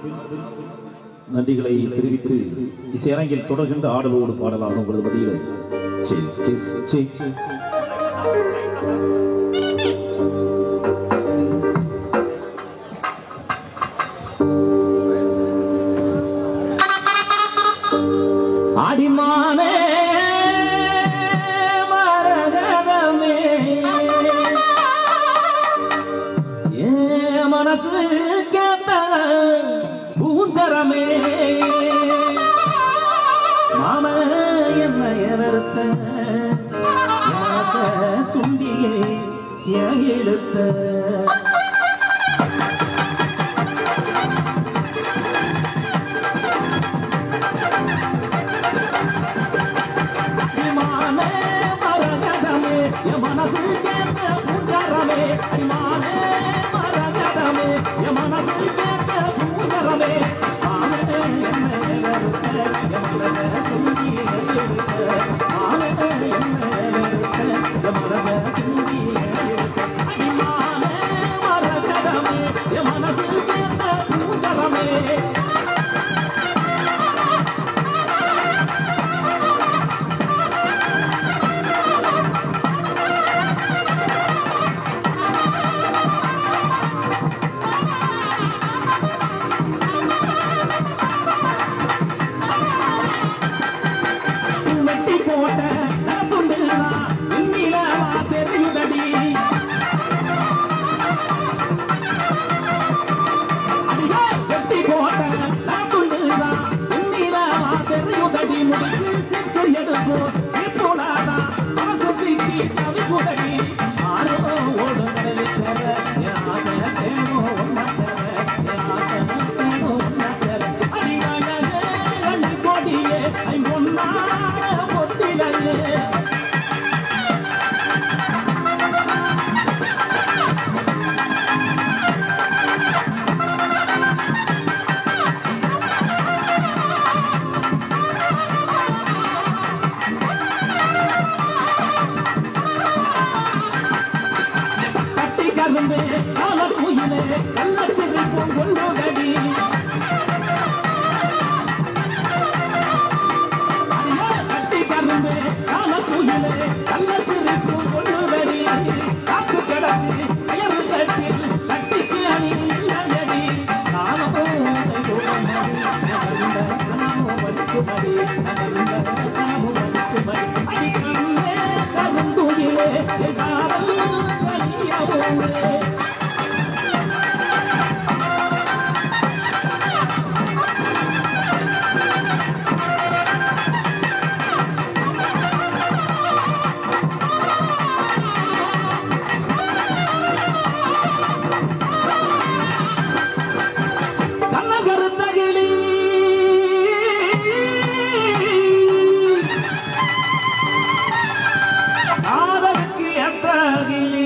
நன்றிகளை தெரிவித்து இசையரங்கில் தொடர்கின்ற ஆடலோடு பாடலாக உங்களது மத்தியில் சி, டிஸ், சி. அடிமானே மரகதமே ஏ மனசு கேட்ட பூஞ்சரமே மாம என்ன எவர்த்த மனச சுண்டியே ஏன் இழுத்த அடிமானே மரகதமே என் மனசு கேட்ட பூஞ்சரமே அடிமானே மரகதமே என் மனசு கேட்ட பூஞ்சரமே மாமே என்ன எவர்த்த என் மனச சுண்டியே இழுத்த மாமே என்ன எவர்த்த என் மனச சுண்டியே இழுத்த அடிமானே மரகதமே என் மனசு கேட்ட பூஞ்சரமே மெட்டி போட்ட துண்டுனா இன்னிலவா தெரியுதடி அடியே வெட்டி போட்ட துண்டுனா இன்னிலவா தெரியுதடி முடிக்கு சித்து எடுப்போம் சிப்புலாதா மனசு சிக்கி தவி குதடி ஆரோ ஓடு கடலில் சேர என் ஆசை தேனோ ஒன்ன சேர என் ஆசை தேனோ ஒன்ன சேர அடிவாழகே அள்ளி கொடியே ஐம்பொன்னான பொத்திலையே கட்டி கரும்பே கால குயிலே கள்ளச்சிறை கொண்டோடடி அடியே கட்டி கரும்பே கால குயிலே கள்ளச்சிறை கொண்டோடடி காத்து கிடக்கு அயரு கட்டில் கட்டிக்கு அணி இல்லையடி நானும் உன்னை தூரமடி நகர்ந்த கனவு வலிக்குமடி நகர்ந்த கனவு வலிக்குமடி அடி கண்ணே கருந்துயிலே என் காதல் கனியவோரே கண்ணகருத்தகிளி காதலுக்கு எத்தகிளி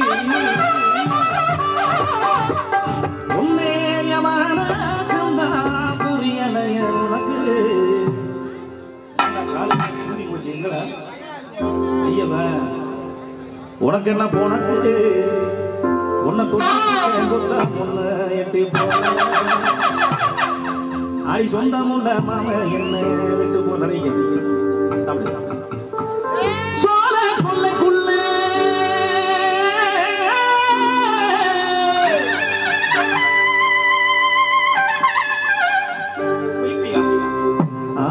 உன்னேயமான சிந்தா புரியலைய உனக்கு ஐயவ உனக்கு என்ன போனக்கு உன்னை தொட்டு முன்ன எட்டி போன ஆடி சொந்தமுள்ள மாம என்ன விட்டு போனீங்க சாப்பிடு சோழ கொல்லைக்குள்ளே ஆ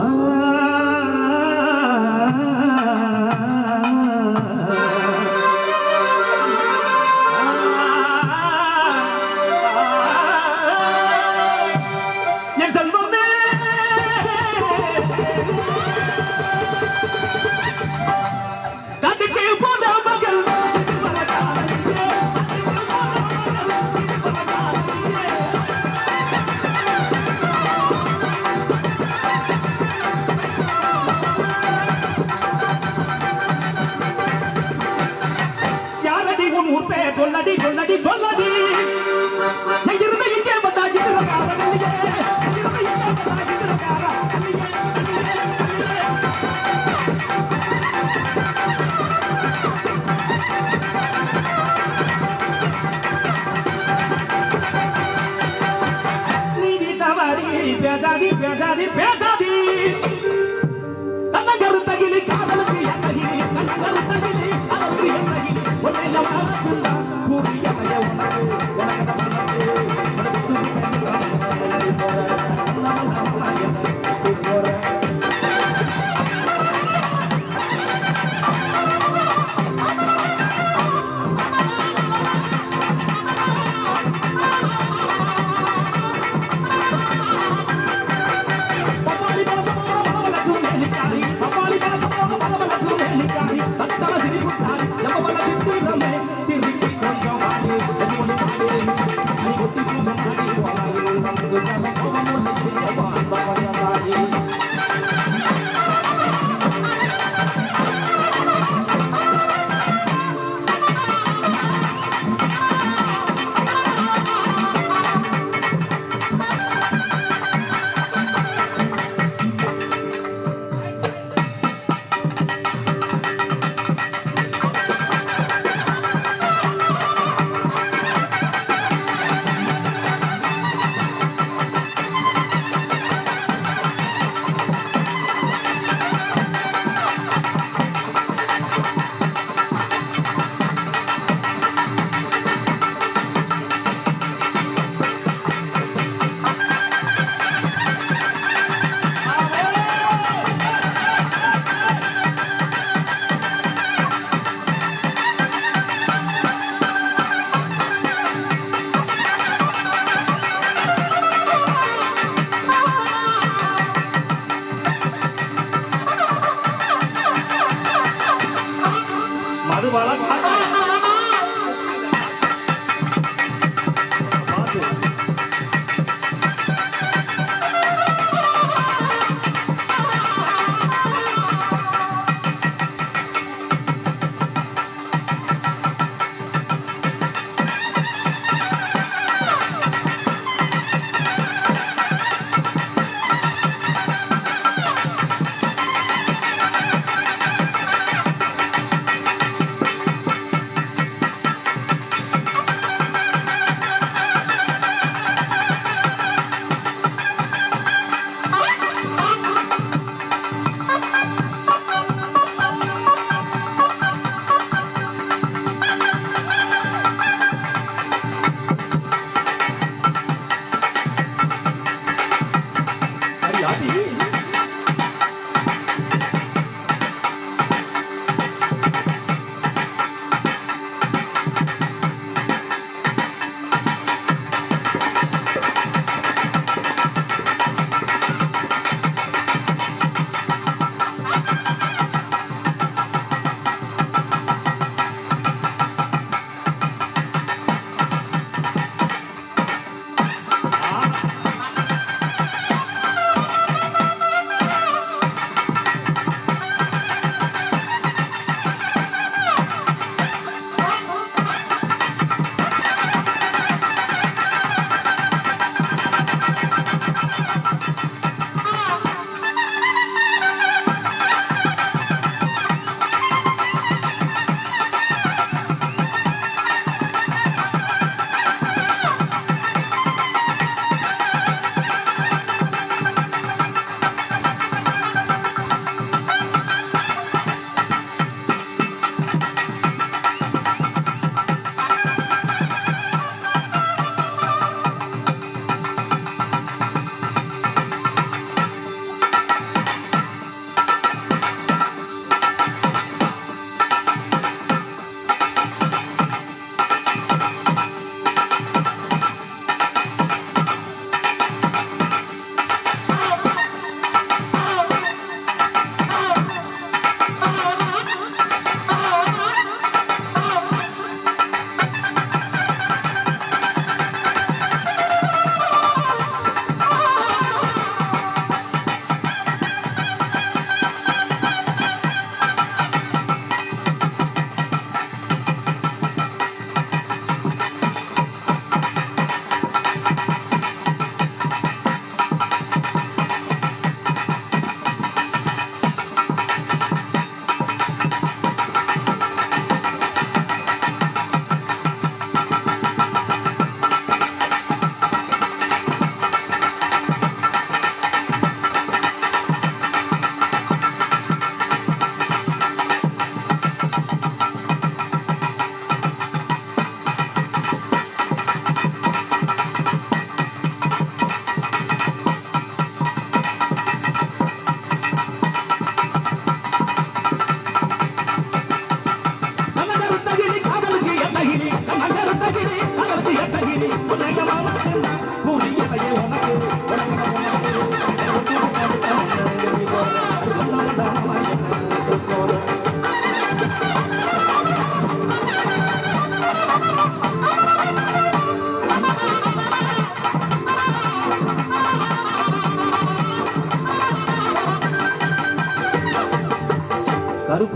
என் செல்வமே காட்டுக்கு போன மகள் யாரடி உன் ஊர் பேர் சொல்லடி சொல்லடி சொல்லடி எங்கிருந்து இங்கே வந்தா இருக்கிற நீதி தவறி பேசாதி பேசாதி பேசாதி கண்ண கருத்தகிலி காதலுக்கு எத்தகிலி கண்ண கருத்தகிலி காதலுக்கு எத்தகிலி உன்னை நான் மறந்துண்டா புரியலைய உனக்கு உனக்கு நான் மறந்து உனக்கு துணி வேண்டாம் போறேன் பப்பாளி பழத்தை போல பளபளக்கும் நெல்லிக்காய். பப்பாளி பழத்தை போல பளபளக்கும் நெல்லிக்காய். கத்தல சிரிப்புக்காய். நம்ம பல சித்திரமே. சிரிக்கி கொஞ்சம் வாடி. எது ஒண்ணு வாடி. நீ ஒத்தி தூக்கம் வாடி. வாடி. வந்து ஜாம கோபம் ஒண்ணு செய்யவா. பப்பாளி வாடி.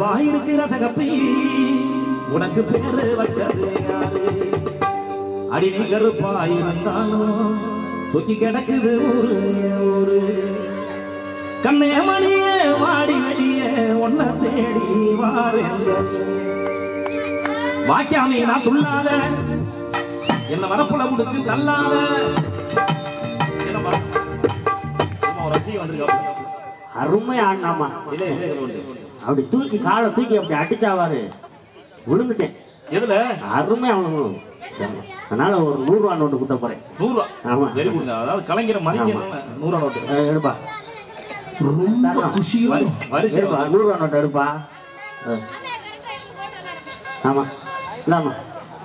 கருப்பா இருக்கிற சகப்பி உனக்கு பேரு வச்சது யாரு அடி நீ கருப்பா இருந்தாலும் சொக்கி கிடக்குது ஊரு என் ஊரு கண்ணே மணியே வாடி வெளியே உன்னை தேடி வாரேங்க வாக்கியாமி நான் துள்ளாத என்ன வரப்புல முடிச்சு தள்ளாத என்னம்மா? என்னம்மா, ஒரு ரசிகை வந்திருக்காங்க. அருமை ஆடினாமா இல்ல, இல்ல, இல்ல, இல்ல. அப்படி தூக்கி காலை தூக்கி அப்படி அடிச்சாவாரு விழுந்துட்டேன் எதுல அருமை அவனு அதனால ஒரு நூறு ரூபா நோட்டு கொடுத்த போறேன் நூறு ரூபா ஆமா. வெரி குட் அதாவது கலைஞரை மதிக்க நூறு ரூபா நோட்டு அஹ் எடுப்பா ரொம்ப குஷியோ வரி- வரிசை எடுப்பா நூறு ரூபா நோட்டு எடுப்பா அஹ். ஆமா இந்தாம்மா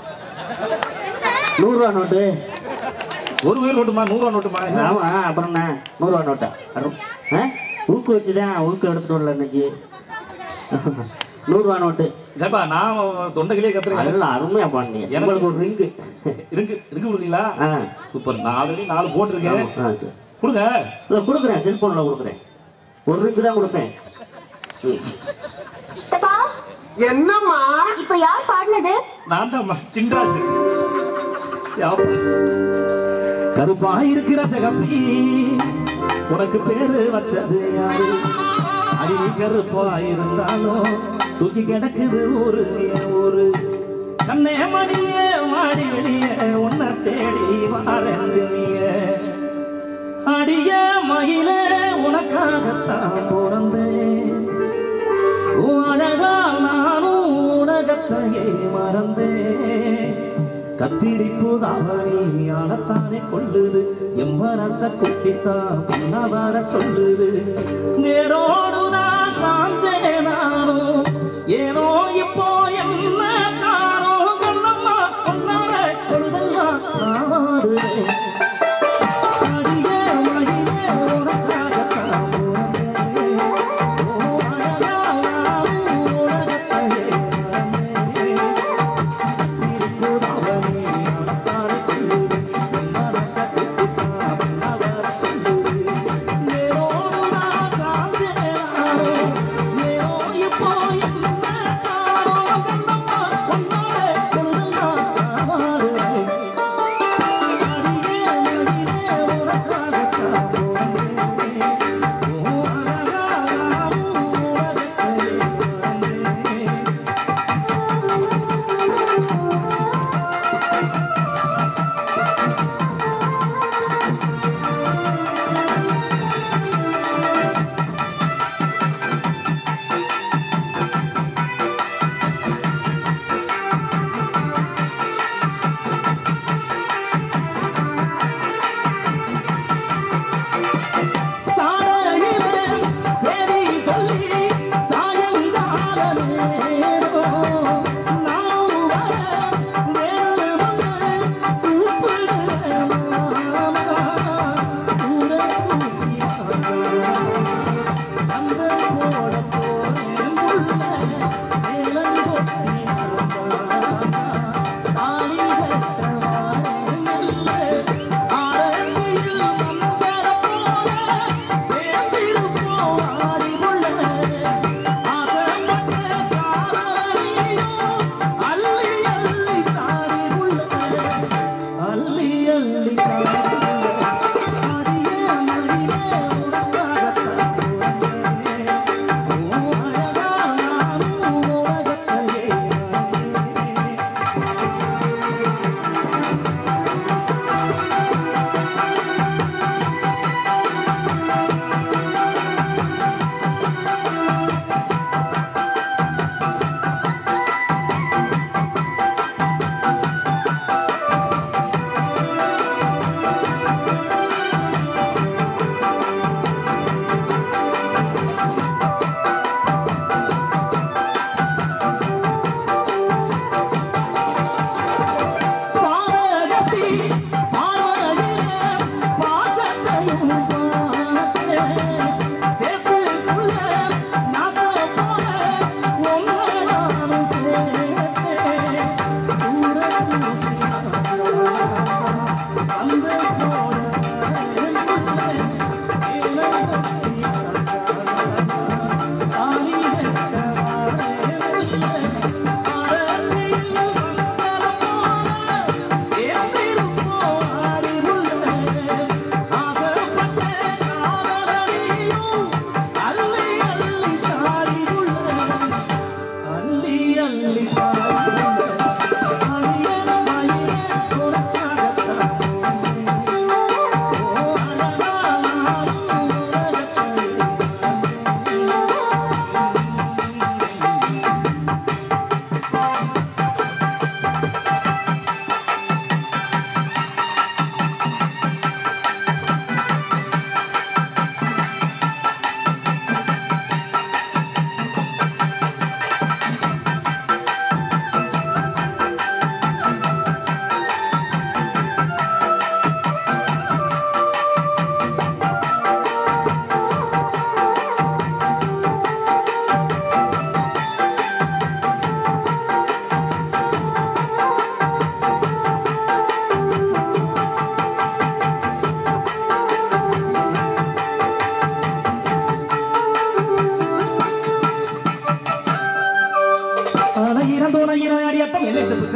நூறு ரூபா நோட்டு ஒரு உயிர் நோட்டுமா நூறு ரூபா நோட்டுமா என்ன? ஆமா அப்புறம் என்ன நூறு ரூபா நோட்டா அரு- ஆ? ஊக்கு வச்சுதான் ஊக்கு எடுத்துட்டு வரல இன்னைக்கு நூறு ரூபா நோட்டு ஏப்பா நான் தொண்டைகளே கத்துறேன் அதெல்லாம் அருமையா பாண்டிய எனக்கு- உங்களுக்கு ஒரு ரிங்கு இருக்கு இருக்கு கொடுக்குறீங்களா ஆ சூப்பர் நான் ஆல்ரெடி நாலு போட்டிருக்கேன் ஆ, சரி. கொடுங்க இல்ல கொடுக்குறேன் செல்போன்ல கொடுக்குறேன் ஒரு ரிங்கு தான் கொடுப்பேன் ம். தப்பா என்னம்மா இப்ப யார் பாடினது நான் தான் சின்ராசு யாப்பா. கருப்பா இருக்கிற சகப்பி உனக்கு பேரு வச்சது யாரு அடி நீ கருப்பா இருந்தாலும் சுத்தி கிடக்குது ஒரு என் ஊரு கண்ணே மணியே வாடி வெளியே உன்னை தேடி வாரந்து நீயே அடிய மகிழ உனக்காகத்தான் பிறந்தேன் உன் அழகால் நானும் உலகத்தையே மறந்தேன் கத்திரிப்பு தாவணி ஆளத்தானே கொள்ளுது எம்மரச குத்தித்தான் பொன்னவர சொல்லுது நேரோடு நான் சாஞ்சே நானும் ஏனோ இப்போ என்ன காரோ கண்ணம்மா பொன்னார பொழுதெல்லாம் நாடுறேன் அடியே மகிழே உனக்காகத்தான் பிறந்தேன். ஓ அழகா நானும் உலகத்தையே மறந்தேன். திருப்புறவனே ஆத்தாள் கொள்ளுது, மனச குத்துத்தான் பண்ணவர் சொல்லுது. நேரோடு நான் சாஞ்சேனானோ, ஏனோ இப்போ என்ன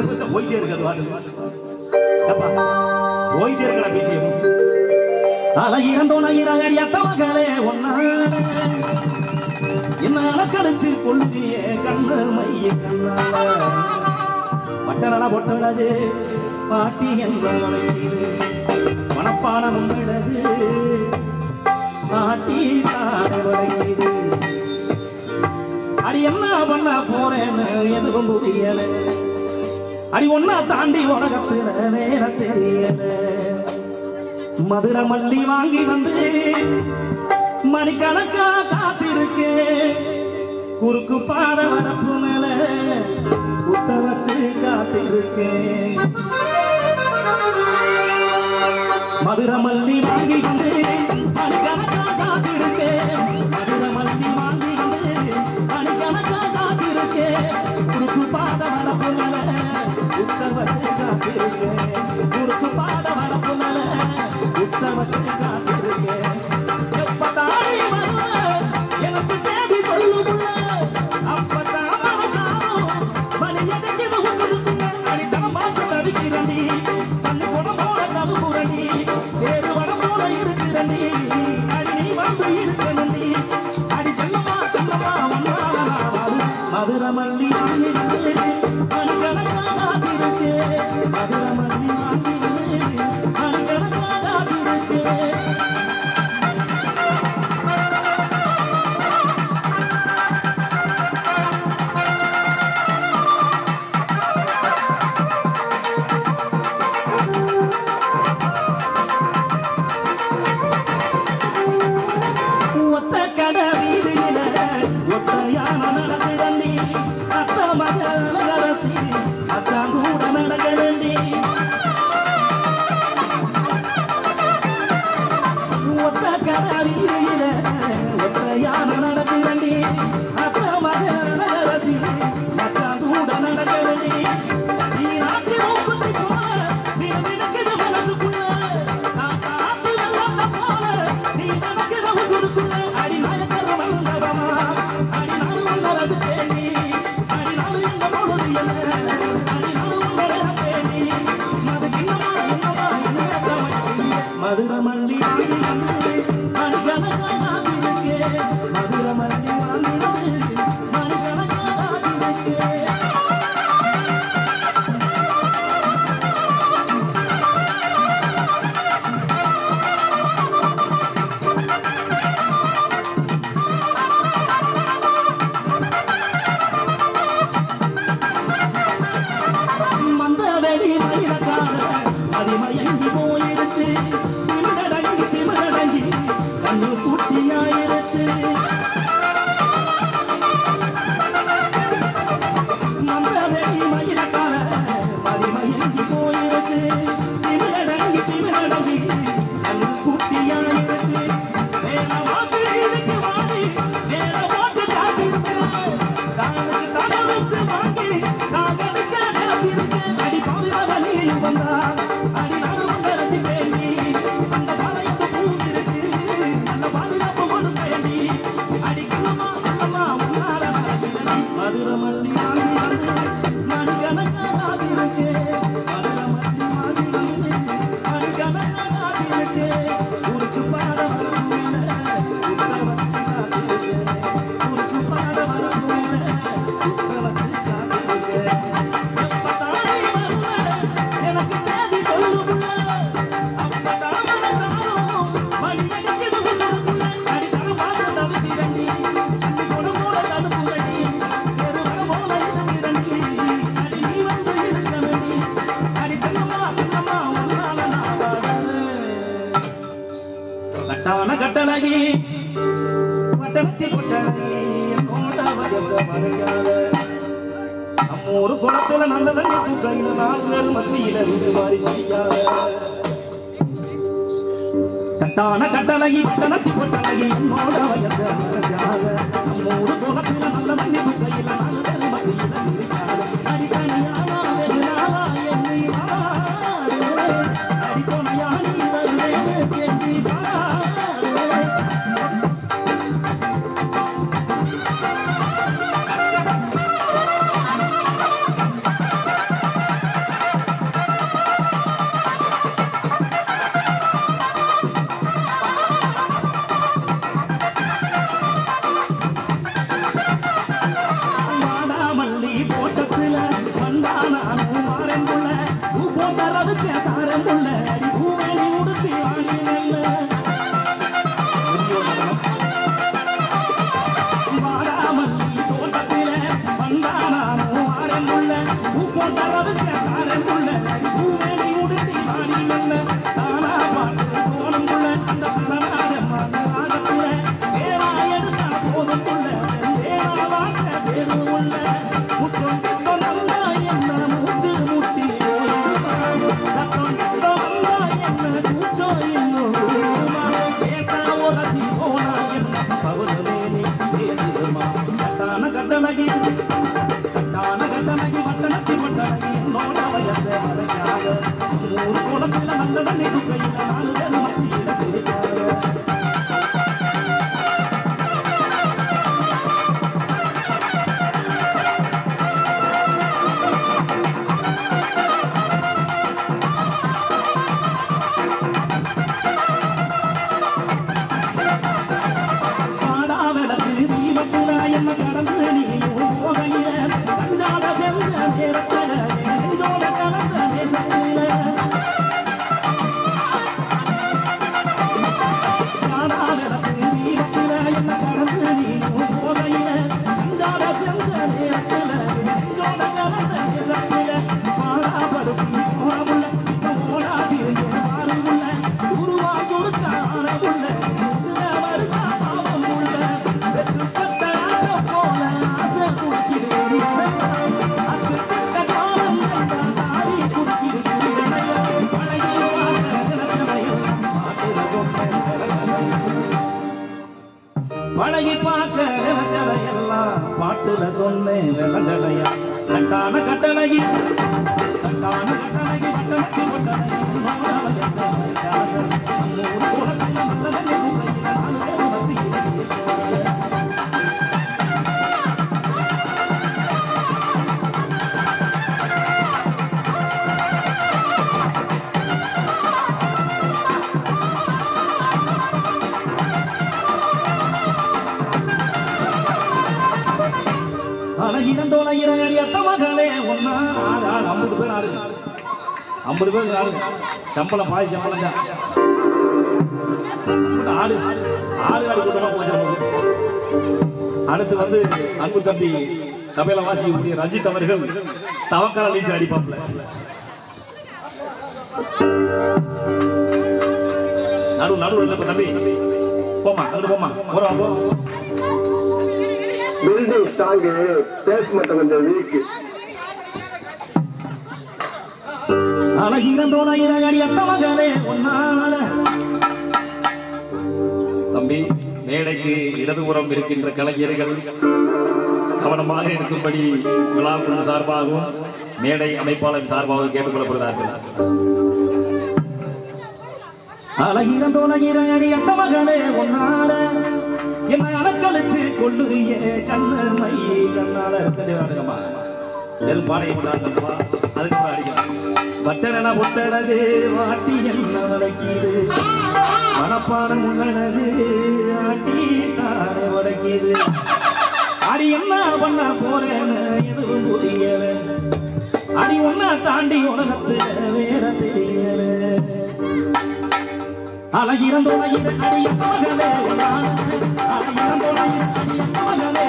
பேச போயிட்டே இருக்கிறது வாடு ஏப்பா, போயிட்டே இருக்கல பேச்சு அல இறந்தோன இறகடி அத்த மகளே ஒன்னா என்னால கரைச்சு கொள்ளிய கண்ணு மைய கண்ணால பட்டண பொட்டனது பாட்டி என்ற வழங்கிது மனப்பாடம் உங்களது பாட்டி தார வழங்கிது அடி என்ன பண்ண போறேன்னு எதுவும் புரியல அடி ஒன்னா தாண்டி உலகத்துல நேர தெரியல மதுரை மல்லி வாங்கி வந்து மணிக்கணக்கா காத்திருக்கேன் குறுக்கு பாத வரப்பு மேல குத்த வச்சு காத்திருக்கேன் மதுரை மல்லி வாங்கி வந்து மணிக்கணக்கா காத்திருக்கேன் மதுரை மல்லி வாங்கி வந்து மணிக்கணக்கா காத்திருக்கேன் குறுக்கு பாத வரப்பு மேல குத்த வச்சு காத்திருக்கேன் குறுக்கு பாத வரப்பு மேல குத்த வச்சு காத்திருக்கேன் எப்பதானே வருவ எனக்கு தேடி சொல்லுமுல்ல அப்பதான் மனசாரும் மணி எடைக்கிது உங்களுக்கு அடித்தனம் பார்த்து தவிக்கிறண்டி தண்ணி குடம் போல கவுக்குறண்டி வேறு வடம் போல இருக்கிறண்டி அடி நீ வந்து இருக்கணுண்டி அடி செல்லம்மா செல்லம்மா ஒன்னால நாவாது மதுரை மல்லி மணிக்கணக்கா காத்திருக்கே மதுரை மல்லி வாங்கி மணிக்கணக்கா காத்திருக்கே ஒத்த கடை வீதியில ஒத்தையான நடக்கிறண்டி அத்த மகள் அரசி அத்தான் கூட நடக்கிறண்டி ஒத்த கடை வீதியில ஒத்தையான நடக்கிறண்டி அத்த மகள் அரசி அத்தான் கூட நடக்கிறண்டி நீ நாட்டி மூக்குத்தி போல நீ நினைக்கிற மனசுக்குள்ள நான் காத்து வெள்ளத்த போல நீ நினைக்கிற உசுருக்குள்ள அடி நாயக்கர வந்தவமா அடி நானு உங்களது தேடி அடி நானு எங்க பொழுது என்ன அடி நானு உங்களது தேடி மது கிண்ணமா கிண்ணமா மதுரை மல்லி வாங்கி வந்து மணிக்கணக்கா காத்திருக்கே மதுரை மல்லி வாங்கி வந்து மணிக்கணக்கா காத்திருக்கே மந்தவெளி மயிலக்கார அதிமயங்கி போயிருச்சு திமிரடங்கி திமிரடங்கி கண்ணு குட்டியாயிருச்சு மந்தவெளி மயிலக்கார அதிமயங்கி போயிருச்சு திமிரடங்கி திமிரடங்கி கண்ணு குட்டியாயிருச்சு வேற வாக்கு இதுக்கு வாடி வேற வாக்கு காத்திருக்கு தானுக்கு தடவுக்கு வாங்கி காதலுக்கு காத்திருக்கு அடி பாவிவதனி வந்தா அடி நானும் கரசி வேண்டி அந்த பாளையத்து பூந்திருக்கு அந்த பாதுகாப்பு கொண்டு பயணி அடி கண்ணம்மா கண்ணம்மா உன்னால நடக்கிறடி மதுரை மல்லி வாங்கி வந்து மணிக்கணக்கா காத்திருக்கு மதுரை மல்லி வாங்கி வந்து மணிக்கணக்கா காத்திருக்கு ஊருக்கு பாட வரணும் உத்தரவத்து காத்திருக்கு ஊருக்கு பாட வரணும் உத்தரவத்து காத்திருக்கு எப்பதானே வருவ எனக்கு தேடி சொல்லுமுல்ல அப்பதான் மனசாரும் மணி அடிக்குது உள்ளுக்குள்ள அடித்தரம் பார்த்து தவிக்கிறண்டி அடி கொடு போல தடுப்புரண்டி வேறு வர போல இருக்கிறண்டி அடி நீ வந்து இருக்கணுண்டி அடி கண்ணம்மா கண்ணம்மா உன்னால நான் வாழ்றேன் கட்டான கட்டழகி வட்டத்தி கொட்டழகி என்னோட வயச மறையாத நம்மூரு குளத்துல நல்ல தண்ணி தூக்கையில நாலு பேர் மத்தியில ருசுமாரி செய்யாத கட்டான கட்டழகி வட்டத்தி கொட்டழகி என்னோட வயச மறையாத நம்மூரு குளத்துல நல்ல தண்ணி தூக்கையில நாலு பேர் மத்தியில இருக்காத அடி தனியானா வெகுநாளா என்னை வாடு. அடி துணையா நீ வருவேன்னு கெஞ்சி பாடு. பழகி பார்க்க நினைச்சதையெல்லாம் பாட்டுல சொன்னேன் விளங்கலையா கட்டான கட்டளகி கட்டான கட்டளகி கட்டளகி கட்டளகி அழகினம் தோழகிற அடி அத்த மகளே ஒன்னா ஆறு ஆறு ஐம்பது பேர் ஆறு ஐம்பது பேர் ஆறு சம்பளம் பாதி சம்பளம் தான் ஆடு ஆடு ஆடு கூட்டமா போச்சு நமக்கு. அடுத்து வந்து அன்பு தம்பி தமிழ வாசி ரஞ்சித் அவர்கள் தவக்கால நீச்சல் அடிப்பாப்ல நடு நடுவில் இருந்த தம்பி போமா அங்கிட்டு போமா போறோம் போ பில்டிங் ஸ்ட்ராங்கு பேஸ் மட்டும் கொஞ்சம் வீக் அழகிரம் தோழகிற அடி அத்த மகளே ஒன்னால தம்பி மேடைக்கு இடதுபுறம் இருக்கின்ற கலைஞர்கள் கவனமாக இருக்கும்படி விழாக்குழு சார்பாகவும் மேடை அமைப்பாளர் சார்பாகவும் கேட்டுக்கொள்ளப்படுகிறார்கள் அழகிரம் தோழகிற அடி அத்த மகளே ஒன்னால என்னை அலக்கழிச்சு கொள்ளுறியே கண்ணு மை கண்ணால தெளிவாடுங்கம்மா நெல் பானை கொண்டாடுங்கப்பா அதுக்கு அப்புறம் அடிக்கலாம் பட்டரன பொட்டடது வாட்டி என்ன வளைக்கிது மனப்பாடம் உங்களது ஆட்டி தானே வளைக்கிது அடி என்ன பண்ண போறேன்னு எதுவும் புரியல அடி ஒன்னா தாண்டி உலகத்துல வேற தெரியல அழகிரந்தோழகிற அடி மகளே அழகிரந்தோழகிற அடி மகளே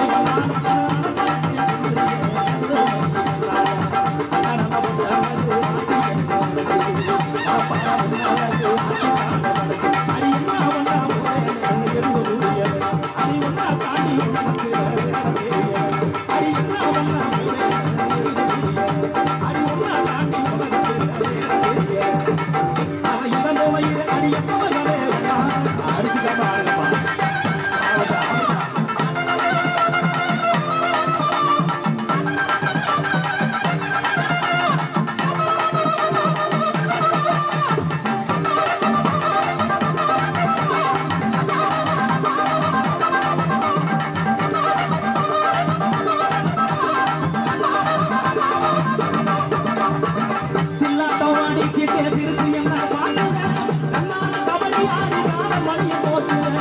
சில்லாட்டவாடி கிட்டே சிரித்து என்ன பாட்டுங்க கண்ணான கபடி ஆடி கால மணிய போட்டுங்க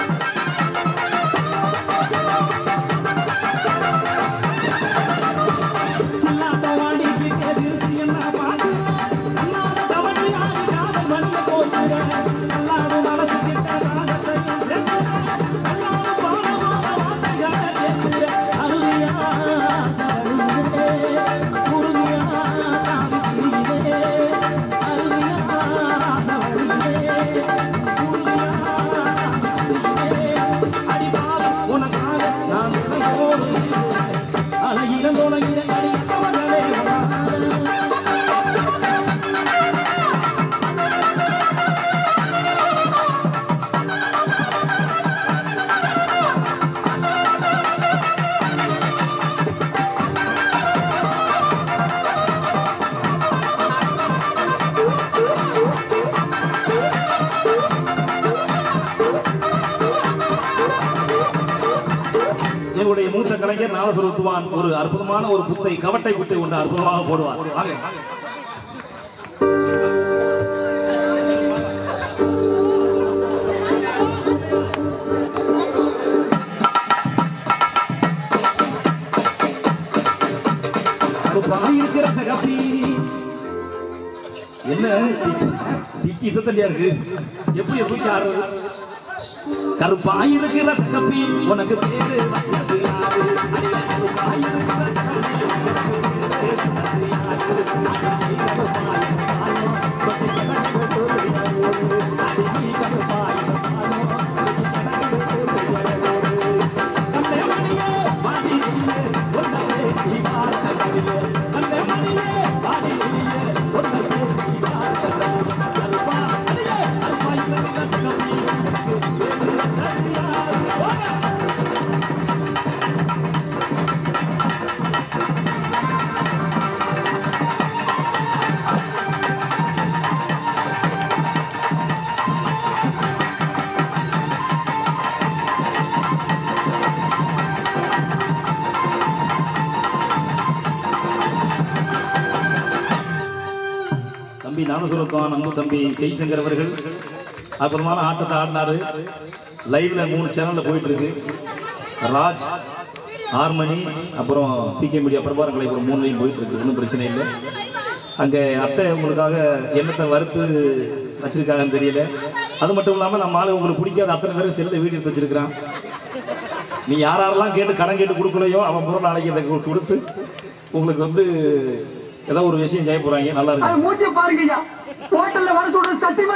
சில்லாட்டவாடி கிட்டே சிரித்து என்ன பாட்டுங்க கண்ணான கபடி ஆடி கால மணிய போட்டுங்க கல்லாடு மனசு கிட்ட ராகத்தையும் சேர்த்துங்க கல்லாடு பாடமான வார்த்தைகளை சேர்த்துங்க அருளியா சருளியே குருமியா காமிக்கிறியே அருளியா சருளியே குருமியா காமிக்கிறியே அடிபாவி உனக்காக நான் உனக்கோடு அழகிரம் தொலைகிற அடி அவர்களே எங்களுடைய மூத்த கலைஞர் நாவசுருத்துவான் ஒரு அற்புதமான ஒரு புத்தை கவட்டை புத்தை ஒன்று அற்புதமாக போடுவார் வாங்க இருக்கிற சகப்பி என்ன டிக்கி இது தள்ளியா இருக்கு எப்படி தூக்கி ஆடுறது கருப்பாயிருக்கிற சகப்பி உனக்கு பேரு வச்சது யாரு? அடியே கருப்பாயிருக்கிற சகப்பி, கண்ணே மணியே, வாடி நீயே, ஒன்னவே நீ பார்த்த கவியே. கண்ணே மணியே, வாடி நீயே, ஒன்னவே நீ பார்த்த கவியே. கருப்பா, அடியே, கருப்பாயிருக்கிற சகப்பி, உனக்கு பேரு ஞானசுரத்தான் அன்பு தம்பி ஜெய்சங்கர் அவர்கள் அப்புறமான ஆட்டத்தை ஆடினாரு லைவ்ல மூணு சேனல்ல போயிட்டு இருக்கு ராஜ் ஆர்மணி அப்புறம் பிகே மீடியா பிரபாரம் கலைப்புறம் மூணுலையும் போயிட்டு இருக்கு ஒன்றும் பிரச்சனை இல்லை அங்கே அத்தை உங்களுக்காக எண்ணத்தை வறுத்து வச்சிருக்காங்கன்னு தெரியல அது மட்டும் இல்லாமல் நம்ம ஆளு உங்களுக்கு பிடிக்காத அத்தனை பேரும் செல்ல வீடியோ எடுத்து வச்சிருக்கிறான் நீ யார் யாரெல்லாம் கேட்டு கடன் கேட்டு கொடுக்கலையோ அவன் பொருள் நாளைக்கு இதை கு- கொடுத்து உங்களுக்கு வந்து ஏதோ ஒரு விஷயம் செய்ய போறாங்க நல்லா இருக்கு மூச்சு பாருங்கய்யா ஹோட்டல்ல வர சொல்ற சத்தியமா